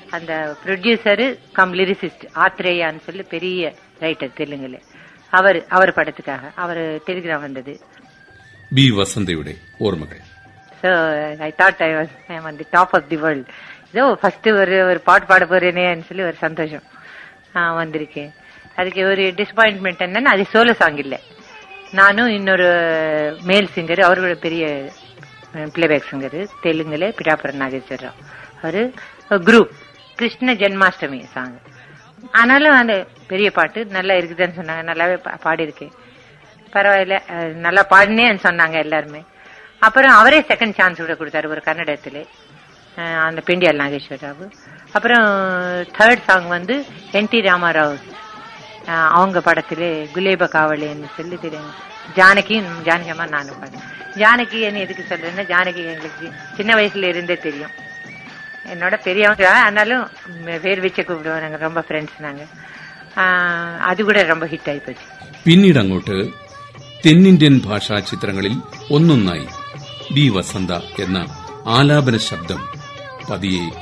அந்த producer come lyricist ஆத்ரேயான்னு சொல்லி பெரிய ரைட்டர் தெலுங்குல அவர் அவர் படத்துக்காக அவர் டெலிகிராம் வந்தது ബി വസന്തയുടെ ഓർമ്മകൾ so I thought I was on the top of the world இதோ ஃபர்ஸ்ட் ஒரு ஒரு பாட்டு பாட போறேனேன்னு சொல்லி ஒரு சந்தோஷம் ஆ, வந்திருக்கேன் அதுக்கு ஒரு டிசப்பாயின்மெண்ட் என்னன்னா அது சோலோ சாங் இல்லை நானும் இன்னொரு மேல் சிங்கர் அவரோட பெரிய பிளேபேக் சிங்கர் தெலுங்குல பிடாபுரம் நாகேஸ்வரராவ் அவரு குரூப் கிருஷ்ண ஜென்மாஷ்டமி சாங் ஆனாலும் அந்த பெரிய பாட்டு நல்லா இருக்குதுன்னு சொன்னாங்க நல்லாவே பா- பாடியிருக்கேன் பரவாயில்ல அஹ் நல்லா பாடினேன்னு சொன்னாங்க எல்லாருமே அப்புறம் அவரே செகண்ட் சான்ஸ் கூட கொடுத்தாரு ஒரு கன்னடத்துல அஹ் அந்த பெண்டியால் நாகேஸ்வர் ராவு அப்புறம் தேர்ட் சாங் வந்து என் டி ராமாராவ் அஹ் அவங்க படத்திலே குலேப காவலின்னு சொல்லி தெரியும் ஜானகியும் ஜானகி அம்மா நானும் பாடுறேன் ஜானகி என்ன எதுக்கு சொல்றேன்னா ஜானகி எங்களுக்கு சின்ன வயசுல இருந்தே தெரியும் என்னோட பெரியவங்க ஆனாலும் பேர் வச்சு கூப்பிடுவோம் நாங்க ரொம்ப ஃப்ரெண்ட்ஸ் நாங்க ஆஹ் அது கூட ரொம்ப ஹிட் ஆகி போச்சு പിന്നീട് അങ്ങോട്ട് തെന്നിന്ത്യൻ ഭാഷാ ചിത്രങ്ങളിൽ ഒന്നൊന്നായി ബി വസന്ത എന്ന ആലാപന ശബ്ദം പതിയെ